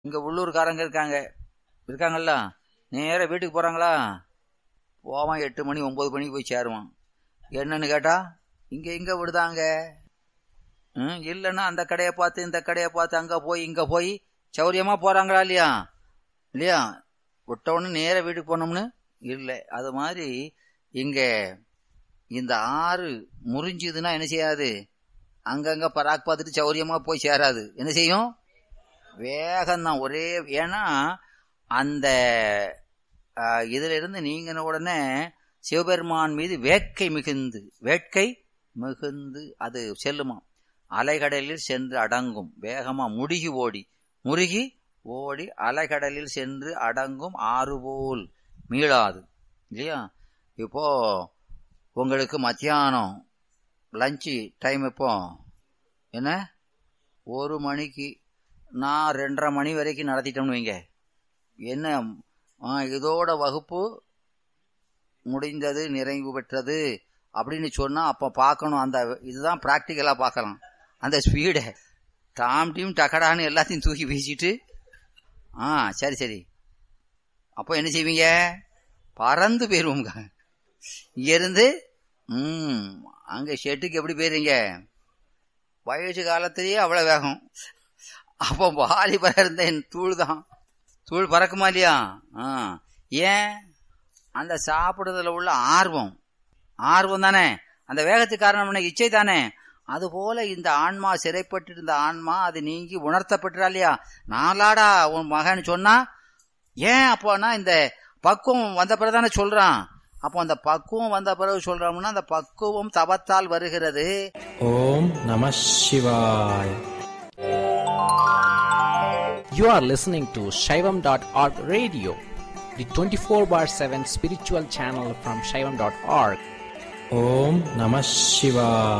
இங்க உள்ளூர்காரங்க இருக்காங்க இருக்காங்கல்ல நேரா வீட்டுக்கு போறாங்களா போவான் எட்டு மணி ஒன்பது மணிக்கு போய் சேருவான் என்னன்னு கேட்டா இங்க இங்க விடுதாங்க ம், இல்லைன்னா அந்த கடையை பார்த்து இந்த கடையை பார்த்து அங்க போய் இங்க போய் சௌரியமா போறாங்களா இல்லையா இல்லையா விட்ட உடனே நேர வீட்டுக்கு போனோம்னு இல்லை அது மாதிரி இங்க இந்த ஆறு முறிஞ்சுதுன்னா என்ன செய்யாது அங்கங்க பராக் பார்த்துட்டு சௌரியமா போய் சேராது என்ன செய்யும் வேகம்தான் ஒரே ஏன்னா அந்த ஆஹ், இதுல இருந்து நீங்கின உடனே சிவபெருமான் மீது வேட்கை மிகுந்து வேட்கை மிகுந்து அது செல்லுமா அலைகடலில் சென்று அடங்கும் வேகமா முடுகி ஓடி முருகி ஓடி அலைகடலில் சென்று அடங்கும் ஆறு போல் மீளாது இல்லையா இப்போ உங்களுக்கு மத்தியானம் லஞ்சு டைம் எப்போ என்ன ஒரு மணிக்கு நான் ரெண்டரை மணி வரைக்கும் நடத்திட்டோம்னு வைங்க என்ன ஆ, இதோட வகுப்பு முடிந்தது நிறைவு பெற்றது அப்படின்னு சொன்னா அப்ப பார்க்கணும் அந்த இதுதான் பிராக்டிக்கலா பார்க்கலாம் அந்த ஸ்பீடை டாம் டீம் டக்கடான்னு எல்லாத்தையும் தூக்கி வீசிட்டு ஆ சரி சரி அப்போ என்ன செய்வீங்க பறந்து போயிருவோங்க இங்க இருந்து ம் அங்க ஷெட்டுக்கு எப்படி போயிருங்க வயசு காலத்திலேயே அவ்வளவு வேகம் அப்போ வாலிபரா இருந்த என் தூள் தான் தூள் பறக்குமா இல்லையா ஆ ஏன் அந்த சாப்பிடுறதுல உள்ள ஆர்வம் ஆர்வம் தானே அந்த வேகத்துக்கு காரணம் என்ன இச்சை தானே அதுபோல இந்த ஆன்மா சிறைப்பட்டிருந்த ஆன்மா அது நீங்கி உணர்த்தப்பட்டுறா இல்லையா நாளாடா உன் மகன் சொன்னா ஏன் அப்போனா இந்த பக்குவம் வந்த பிறகு தானே சொல்றான் அப்போ அந்த பக்குவம் வந்த பிறகு சொல்றோம்னா அந்த பக்குவம் தவத்தால் வருகிறது ஓம் நம சிவாய் You are listening to Shaivam.org radio, the 24 bar 7 spiritual channel from Shaivam.org. ஓம் நம சிவாய்